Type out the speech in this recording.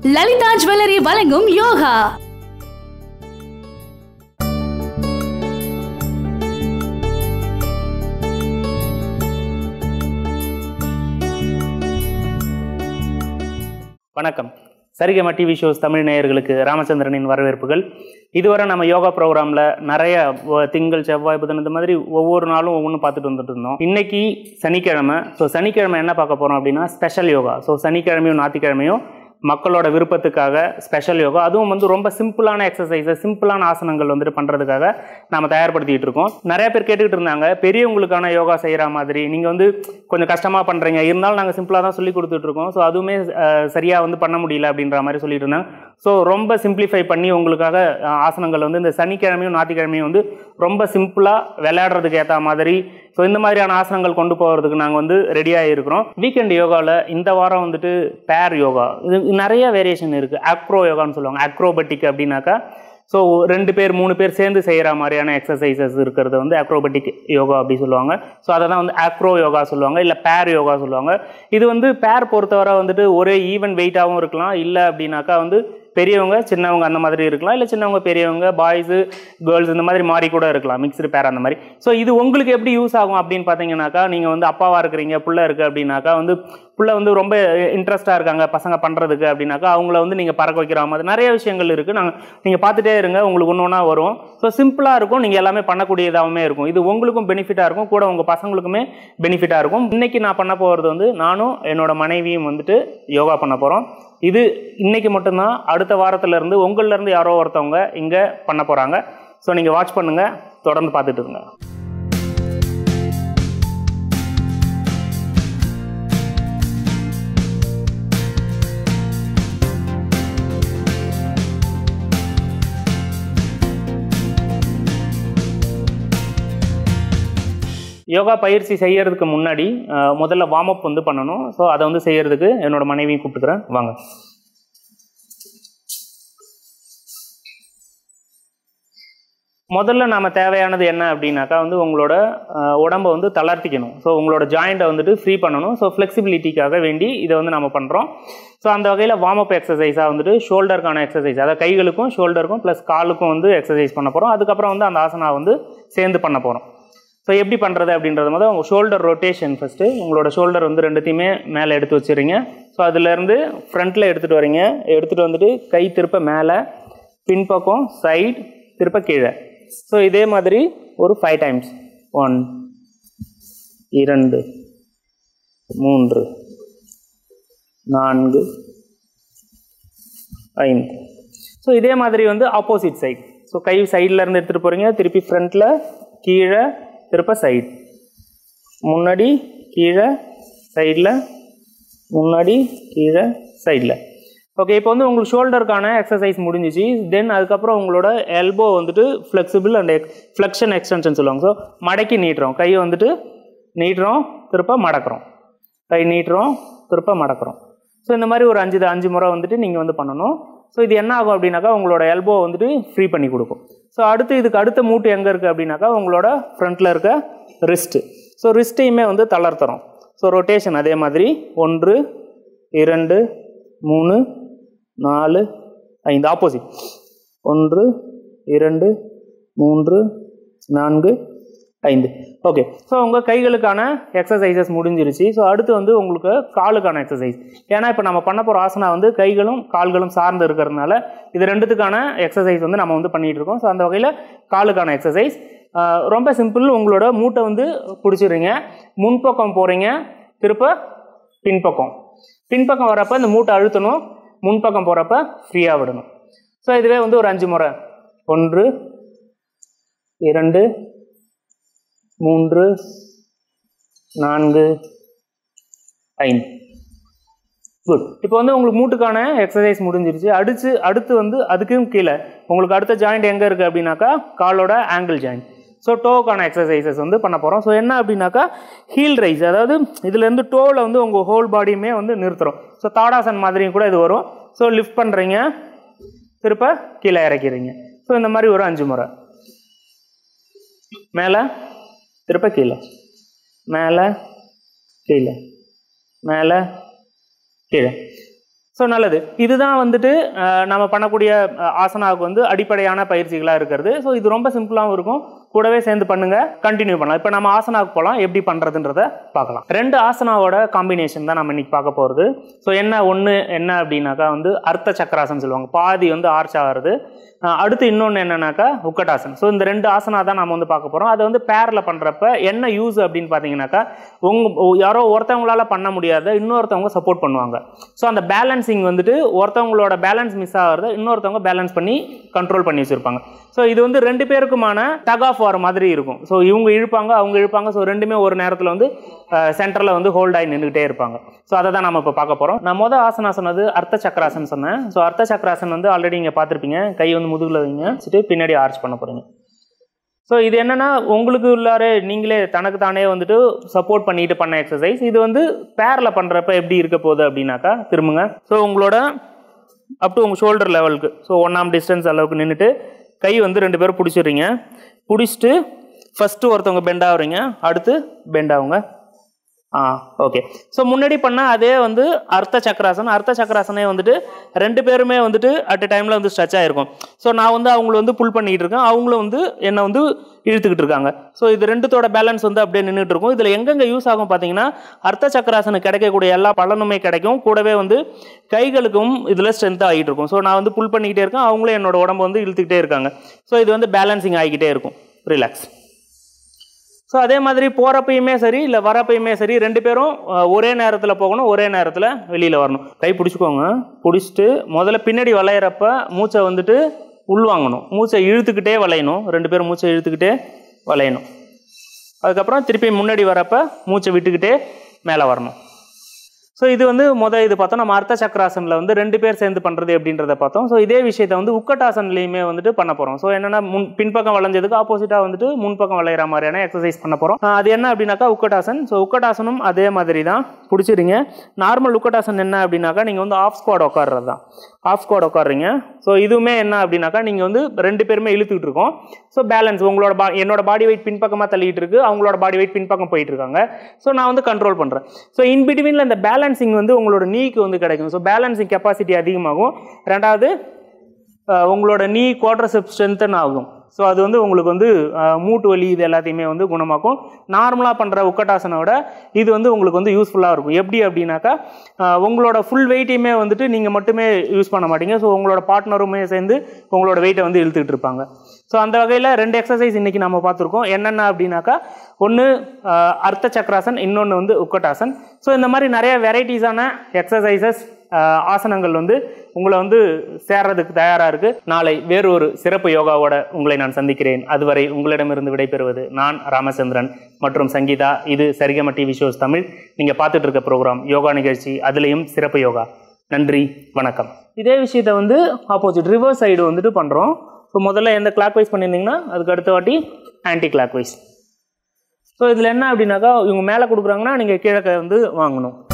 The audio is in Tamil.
லலிதா ஜுவல்லரி வழங்கும் யோகா வணக்கம் சரிகமா டிவி ஷோஸ் தமிழ் நேயர்களுக்கு ராமச்சந்திரனின் வரவேற்புகள் இதுவரை நம்ம யோகா ப்ரோக்ராமில் நிறைய வ- திங்கள் செவ்வாய் புதன் இந்த மாதிரி ஒவ்வொரு நாளும் ஒவ்வொன்றும் பார்த்துட்டு வந்துட்டு இருந்தோம் இன்னைக்கு சனிக்கிழமை ஸோ சனிக்கிழமை என்ன பார்க்க போகிறோம் அப்படின்னா ஸ்பெஷல் யோகா ஸோ சனிக்கிழமையும் ஞாயிற்றுக்கிழமையும் மக்களோட விருப்பத்துக்காக ஸ்பெஷல் யோகா அதுவும் வந்து ரொம்ப சிம்பிளான எக்ஸசைஸை சிம்பிளான ஆசனங்கள் வந்துட்டு பண்ணுறதுக்காக நம்ம தயார்படுத்திட்டு இருக்கோம் நிறைய பேர் கேட்டுக்கிட்டு இருந்தாங்க பெரியவங்களுக்கான யோகா செய்கிற மாதிரி நீங்கள் வந்து கொஞ்சம் கஷ்டமாக பண்ணுறீங்க இருந்தாலும் நாங்கள் சிம்பிளாக தான் சொல்லி கொடுத்துட்ருக்கோம் ஸோ அதுவுமே சரியாக வந்து பண்ண முடியல அப்படின்ற மாதிரி சொல்லிட்டு இருந்தாங்க ஸோ ரொம்ப சிம்பிளிஃபை பண்ணி உங்களுக்காக அஹ், ஆசனங்கள் வந்து இந்த சனிக்கிழமையும் ஞாயிற்றுக்கிழமையும் வந்து ரொம்ப சிம்பிளாக விளையாடுறதுக்கு ஏற்ற மாதிரி ஸோ இந்த மாதிரியான ஆசனங்கள் கொண்டு போகிறதுக்கு நாங்கள் வந்து ரெடியாக இருக்கிறோம் வீக்கெண்ட் யோகாவில் இந்த வாரம் வந்துட்டு பேர் யோகா இது நிறைய வேரியேஷன் இருக்குது ஆக்ரோ யோகான்னு சொல்லுவாங்க அக்ரோபட்டிக் அப்படின்னாக்கா ஸோ ரெண்டு பேர் மூணு பேர் சேர்ந்து செய்கிற மாதிரியான எக்ஸசைசஸ் இருக்கிறது வந்து அக்ரோபட்டிக் யோகா அப்படி சொல்லுவாங்க ஸோ அதை தான் வந்து ஆக்ரோ யோகா சொல்லுவாங்க இல்லை பேர் யோகா சொல்லுவாங்க இது வந்து பேர் பொறுத்தவரை வந்துட்டு ஒரே ஈவன் வெயிட்டாகவும் இருக்கலாம் இல்லை அப்படின்னாக்கா வந்து பெரியவங்க சின்னவங்க அந்த மாதிரி இருக்கலாம் இல்லை சின்னவங்க பெரியவங்க பாய்ஸு கேர்ள்ஸ் இந்த மாதிரி மாறி கூட இருக்கலாம் மிக்ஸ்டு பேர் அந்த மாதிரி ஸோ இது உங்களுக்கு எப்படி யூஸ் ஆகும் அப்படின்னு பார்த்தீங்கன்னாக்கா நீங்கள் வந்து அப்பாவாக இருக்கிறீங்க புள்ள இருக்குது அப்படின்னாக்கா வந்து புள்ள வந்து ரொம்ப இன்ட்ரெஸ்ட்டாக இருக்காங்க பசங்க பண்ணுறதுக்கு அப்படின்னாக்கா அவங்கள வந்து நீங்கள் பறக்க வைக்கிற மாதிரி நிறைய விஷயங்கள் இருக்குது நாங்கள் நீங்கள் பார்த்துட்டே இருங்க உங்களுக்கு ஒன்று ஒன்றா வரும் ஸோ சிம்பிளாக இருக்கும் நீங்கள் எல்லாமே பண்ணக்கூடியதாகவுமே இருக்கும் இது உங்களுக்கும் பெனிஃபிட்டாக இருக்கும் கூட உங்கள் பசங்களுக்குமே பெனிஃபிட்டாக இருக்கும் இன்றைக்கி நான் பண்ண போகிறது வந்து நானும் என்னோட மனைவியும் வந்துட்டு யோகா பண்ண போகிறோம் இது இன்னைக்கு மட்டும்தான் அடுத்த வாரத்துல இருந்து உங்கள்ல இருந்து யாரோ ஒருத்தவங்க இங்கே பண்ண போகிறாங்க ஸோ நீங்கள் வாட்ச் பண்ணுங்கள் தொடர்ந்து பார்த்துட்டு இருங்க யோகா பயிற்சி செய்யறதுக்கு முன்னாடி அஹ், முதல்ல வார்ம் அப் வந்து பண்ணணும் ஸோ அதை வந்து செய்யறதுக்கு என்னோட மனைவியும் கூப்பிட்டுக்கிறேன் வாங்க முதல்ல நாம தேவையானது என்ன அப்படின்னாக்கா வந்து உங்களோட அஹ், உடம்ப வந்து தளர்த்திக்கணும் ஸோ உங்களோட ஜாயிண்ட்டை வந்துட்டு ஃப்ரீ பண்ணணும் ஸோ ஃப்ளெக்சிபிலிட்டிக்காக வேண்டி இதை வந்து நம்ம பண்ணுறோம் ஸோ அந்த வகையில் வார்ம் அப் எக்ஸசைஸாக வந்துட்டு ஷோல்டருக்கான எக்ஸசைஸ் அதாவது கைகளுக்கும் ஷோல்டருக்கும் ப்ளஸ் காலுக்கும் வந்து எக்ஸசைஸ் பண்ண போகிறோம் அதுக்கப்புறம் வந்து அந்த ஆசனா வந்து சேர்ந்து பண்ண போகிறோம் ஸோ எப்படி பண்ணுறது அப்படின்றது முதல் உங்கள் ஷோல்டர் ரொட்டேஷன் ஃபஸ்ட்டு உங்களோட ஷோல்டர் வந்து ரெண்டுத்தையுமே மேலே எடுத்து வச்சுறீங்க ஸோ அதுலேருந்து ஃப்ரண்ட்டில் எடுத்துகிட்டு வரீங்க எடுத்துகிட்டு வந்துட்டு கை திருப்ப மேலே பின்பக்கம் சைடு திருப்ப கீழே ஸோ இதே மாதிரி ஒரு ஃபைவ் டைம்ஸ் ஒன் இரண்டு மூன்று நான்கு ஐந்து ஸோ இதே மாதிரி வந்து ஆப்போசிட் சைடு ஸோ கை சைடில் இருந்து எடுத்துகிட்டு போகிறீங்க திருப்பி ஃப்ரண்ட்டில் கீழே திருப்ப சைடு முன்னாடி கீழே சைடில் முன்னாடி கீழே சைடில் ஓகே இப்போ வந்து உங்களுக்கு ஷோல்டருக்கான எக்ஸசைஸ் முடிஞ்சிச்சு தென் அதுக்கப்புறம் உங்களோட எல்போ வந்துட்டு ஃப்ளெக்சிபிள் அண்ட் எக் ஃப்ளெக்ஷன் எக்ஸ்டென்ஷன் சொல்லுவாங்க ஸோ மடக்கி நீட்டுறோம் கையை வந்துட்டு நீட்டுறோம் திருப்ப மடக்கிறோம் கை நீட்டுறோம் திருப்ப மடக்கிறோம் ஸோ இந்த மாதிரி ஒரு அஞ்சு அஞ்சு முறை வந்துட்டு நீங்கள் வந்து பண்ணணும் ஸோ இது என்ன ஆகும் அப்படின்னாக்கா உங்களோட எல்போ வந்துட்டு ஃப்ரீ பண்ணி கொடுக்கும் ஸோ அடுத்து இதுக்கு அடுத்த மூட்டு எங்கே இருக்குது அப்படின்னாக்கா உங்களோட ஃப்ரண்ட்டில் இருக்க ரிஸ்ட்டு ஸோ ரிஸ்ட்டையுமே வந்து தளர்த்துறோம் ஸோ ரொட்டேஷன் அதே மாதிரி ஒன்று இரண்டு மூணு நாலு ஐந்து ஆப்போசிட் ஒன்று இரண்டு மூன்று நான்கு ஐந்து ஓகே ஸோ உங்கள் கைகளுக்கான எக்ஸசைசஸ் முடிஞ்சிருச்சு ஸோ அடுத்து வந்து உங்களுக்கு காலுக்கான எக்ஸசைஸ் ஏன்னா இப்போ நம்ம பண்ண போகிற ஆசனா வந்து கைகளும் கால்களும் சார்ந்து இருக்கிறதுனால இது ரெண்டுத்துக்கான எக்ஸசைஸ் வந்து நம்ம வந்து பண்ணிகிட்டு இருக்கோம் ஸோ அந்த வகையில் காலுக்கான எக்ஸசைஸ் ரொம்ப சிம்பிள் உங்களோட மூட்டை வந்து பிடிச்சிடுறீங்க முன்பக்கம் போகிறீங்க திருப்ப பின்பக்கம் பின்பக்கம் வரப்போ இந்த மூட்டை அழுத்தணும் முன்பக்கம் போகிறப்ப ஃப்ரீயாக விடணும் ஸோ இதுவே வந்து ஒரு அஞ்சு முறை ஒன்று இரண்டு மூன்று நான்கு ஐந்து குட் இப்போ வந்து உங்களுக்கு மூட்டுக்கான எக்ஸசைஸ் முடிஞ்சிருச்சு அடிச்சு அடுத்து வந்து அதுக்கும் கீழே உங்களுக்கு அடுத்த ஜாயிண்ட் எங்கே இருக்குது அப்படின்னாக்கா காலோட ஆங்கிள் ஜாயிண்ட் ஸோ டோக்கான எக்ஸசைசஸ் வந்து பண்ண போகிறோம் ஸோ என்ன அப்படின்னாக்கா ஹீல் ரைஸ் அதாவது இதுலேருந்து டோவில் வந்து உங்கள் ஹோல் பாடியுமே வந்து நிறுத்துறோம் ஸோ தாடாசன் மாதிரியும் கூட இது வரும் ஸோ லிஃப்ட் பண்ணுறீங்க திருப்ப கீழே இறக்கிறீங்க ஸோ இந்த மாதிரி ஒரு அஞ்சு முறை மேலே திருப்ப கீழே மேலே கீழே மேலே கீழே ஸோ நல்லது இதுதான் வந்துட்டு அஹ், நம்ம பண்ணக்கூடிய அஹ், ஆசனாவுக்கு வந்து அடிப்படையான பயிற்சிகளாக இருக்கிறது ஸோ இது ரொம்ப சிம்பிளாகவும் இருக்கும் கூடவே சேர்ந்து பண்ணுங்க கண்டினியூ பண்ணலாம் இப்போ நம்ம ஆசனாவுக்கு போகலாம் எப்படி பண்ணுறதுன்றத பார்க்கலாம் ரெண்டு ஆசனாவோட காம்பினேஷன் தான் நம்ம இன்னைக்கு பார்க்க போகிறது ஸோ என்ன ஒன்று என்ன அப்படின்னாக்கா வந்து அர்த்த சக்கராசன் சொல்லுவாங்க பாதி வந்து ஆர்ச் ஆகிறது அஹ், அடுத்து இன்னொன்று என்னன்னாக்கா உக்கட்டாசன் ஸோ இந்த ரெண்டு ஆசனா தான் நம்ம வந்து பார்க்க போகிறோம் அதை வந்து பேரில் பண்ணுறப்ப என்ன யூஸ் அப்படின்னு பார்த்தீங்கன்னாக்கா உங்க யாரோ ஒருத்தவங்களால பண்ண முடியாத இன்னொருத்தவங்க சப்போர்ட் பண்ணுவாங்க ஸோ அந்த பேலன்சிங் வந்துட்டு ஒருத்தவங்களோட பேலன்ஸ் மிஸ் ஆகிறத இன்னொருத்தவங்க பேலன்ஸ் பண்ணி கண்ட்ரோல் பண்ணி வச்சுருப்பாங்க ஸோ இது வந்து ரெண்டு பேருக்குமான டக் ஆஃப் வர மாதிரி இருக்கும் ஸோ இவங்க இழுப்பாங்க அவங்க இழுப்பாங்க ஸோ ரெண்டுமே ஒரு நேரத்தில் வந்து சென்டரில் வந்து ஹோல்ட் ஆகி நின்றுக்கிட்டே இருப்பாங்க ஸோ அதை தான் நம்ம இப்போ பார்க்க போகிறோம் நான் மொதல் ஆசனா சொன்னது அர்த்த சக்கராசன் சொன்னேன் ஸோ அர்த்த சக்கராசன் வந்து ஆல்ரெடி இங்கே பார்த்துருப்பீங்க கை வந்து முதுகில் வைங்க வச்சுட்டு பின்னாடி ஆர்ச் பண்ண போகிறீங்க ஸோ இது என்னன்னா உங்களுக்கு உள்ளார நீங்களே தனக்கு தானே வந்துட்டு சப்போர்ட் பண்ணிட்டு பண்ண எக்ஸசைஸ் இது வந்து பேரில் பண்ணுறப்ப எப்படி இருக்க போகுது அப்படின்னாக்கா திரும்புங்க ஸோ உங்களோட அப் டு உங்கள் ஷோல்டர் லெவலுக்கு ஸோ ஒன்றாம் டிஸ்டன்ஸ் அளவுக்கு நின்றுட்டு கை வந்து ரெண்டு பேரும் பிடிச்சிடுறீங்க பிடிச்சிட்டு ஃபஸ்ட்டு ஒருத்தவங்க பெண்ட் ஆகுறீங்க அடுத்து பெண்ட் ஆகுங்க ஆ ஓகே ஸோ முன்னாடி பண்ண அதே வந்து அர்த்த சக்கராசன் அர்த்த சக்கராசனே வந்துட்டு ரெண்டு பேருமே வந்துட்டு அட் டைமில் வந்து ஸ்ட்ரெச் ஆகிருக்கும் ஸோ நான் வந்து அவங்கள வந்து புல் பண்ணிக்கிட்டு இருக்கேன் அவங்களும் வந்து என்னை வந்து இழுத்துக்கிட்டு இருக்காங்க ஸோ இது ரெண்டுத்தோட பேலன்ஸ் வந்து அப்படியே நின்றுட்டு இருக்கும் இதில் எங்கெங்கே யூஸ் ஆகும் பார்த்தீங்கன்னா அர்த்த சக்கராசனுக்கு கிடைக்கக்கூடிய எல்லா பலனுமே கிடைக்கும் கூடவே வந்து கைகளுக்கும் இதில் ஸ்ட்ரென்த் ஆகிட்டு இருக்கும் ஸோ நான் வந்து புல் பண்ணிக்கிட்டே இருக்கேன் அவங்களும் என்னோட உடம்பு வந்து இழுத்துக்கிட்டே இருக்காங்க ஸோ இது வந்து பேலன்சிங் ஆகிக்கிட்டே இருக்கும் ரிலாக்ஸ் ஸோ அதே மாதிரி போகிறப்பையுமே சரி இல்லை வரப்பையுமே சரி ரெண்டு பேரும் அஹ், ஒரே நேரத்தில் போகணும் ஒரே நேரத்தில் வெளியில் வரணும் கை பிடிச்சிக்கோங்க பிடிச்சிட்டு முதல்ல பின்னாடி வளையிறப்ப மூச்சை வந்துட்டு உள்வாங்கணும் மூச்சை இழுத்துக்கிட்டே வளையணும் ரெண்டு பேரும் மூச்சை இழுத்துக்கிட்டே வளையணும் அதுக்கப்புறம் திருப்பி முன்னாடி வரப்ப மூச்சை விட்டுக்கிட்டே மேலே வரணும் ஸோ இது வந்து முதல் இது பார்த்தோம் நம்ம அர்த்த சக்கராசனில் வந்து ரெண்டு பேர் சேர்ந்து பண்ணுறது எப்படின்றத பார்த்தோம் ஸோ இதே விஷயத்தை வந்து உக்கட்டாசன்லையுமே வந்துட்டு பண்ண போகிறோம் ஸோ என்னென்னா முன் பின்பக்கம் வளைஞ்சதுக்கு ஆப்போசிட்டாக வந்துட்டு முன்பக்கம் வளையிற மாதிரியான எக்ஸசைஸ் பண்ண போகிறோம் அது என்ன அப்படின்னாக்கா உக்கட்டாசன் ஸோ உக்கட்டாசனும் அதே மாதிரி தான் பிடிச்சிருங்க நார்மல் உக்கட்டாசன் என்ன அப்படின்னாக்கா நீங்கள் வந்து ஆஃப் ஸ்குவாட் உட்கார்றது தான் ஆஃப் ஸ்குவாட் உட்காருங்க ஸோ இதுவுமே என்ன அப்படின்னாக்கா நீங்கள் வந்து ரெண்டு பேருமே இழுத்துக்கிட்டு இருக்கோம் ஸோ பேலன்ஸ் உங்களோட பா என்னோட பாடி வெயிட் பின்பக்கமாக தள்ளிட்டு இருக்கு அவங்களோட பாடி வெயிட் பின்பக்கம் போயிட்டு இருக்காங்க ஸோ நான் வந்து கண்ட்ரோல் பண்ணுறேன் ஸோ இன் பிட்வீனில் இந்த பேலன்சிங் வந்து உங்களோட நீக்கு வந்து கிடைக்கும் ஸோ பேலன்சிங் கெப்பாசிட்டி அதிகமாகும் ரெண்டாவது அஹ், உங்களோட நீ குவாட்ரசெப் ஸ்ட்ரென்தன் ஆகும் ஸோ அது வந்து உங்களுக்கு வந்து அஹ், மூட்டு வலி இது எல்லாத்தையுமே வந்து குணமாக்கும் நார்மலாக பண்ணுற உக்கட்டாசனோட இது வந்து உங்களுக்கு வந்து யூஸ்ஃபுல்லாக இருக்கும் எப்படி அப்படின்னாக்கா அஹ், உங்களோட ஃபுல் வெயிட்டையுமே வந்துட்டு நீங்கள் மட்டுமே யூஸ் பண்ண மாட்டீங்க ஸோ உங்களோட பார்ட்னருமே சேர்ந்து உங்களோட வெயிட்டை வந்து இழுத்துக்கிட்டு இருப்பாங்க ஸோ அந்த வகையில் ரெண்டு எக்ஸசைஸ் இன்றைக்கி நம்ம பார்த்துருக்கோம் என்னென்ன அப்படின்னாக்கா ஒன்று அர்த்த சக்கராசன் இன்னொன்று வந்து உக்கட்டாசன் ஸோ இந்த மாதிரி நிறைய வெரைட்டிஸான எக்ஸசைசஸ் ஆசனங்கள் வந்து உங்களை வந்து சேர்றதுக்கு தயாராக இருக்குது நாளை வேறொரு சிறப்பு யோகாவோட உங்களை நான் சந்திக்கிறேன் அதுவரை உங்களிடமிருந்து விடைபெறுவது நான் ராமச்சந்திரன் மற்றும் சங்கீதா இது சரிகம டிவி ஷோஸ் தமிழ் நீங்கள் பார்த்துட்டு இருக்க ப்ரோக்ராம் யோகா நிகழ்ச்சி அதுலேயும் சிறப்பு யோகா நன்றி வணக்கம் இதே விஷயத்தை வந்து ஆப்போசிட் ரிவர்ஸ் சைடு வந்துட்டு பண்ணுறோம் ஸோ முதல்ல எந்த கிளாக் வைஸ் பண்ணியிருந்தீங்கன்னா அதுக்கு அடுத்த வாட்டி ஆன்டி கிளாக் வைஸ் ஸோ இதில் என்ன அப்படின்னாக்கா இவங்க மேலே கொடுக்குறாங்கன்னா நீங்கள் கீழே வந்து வாங்கணும்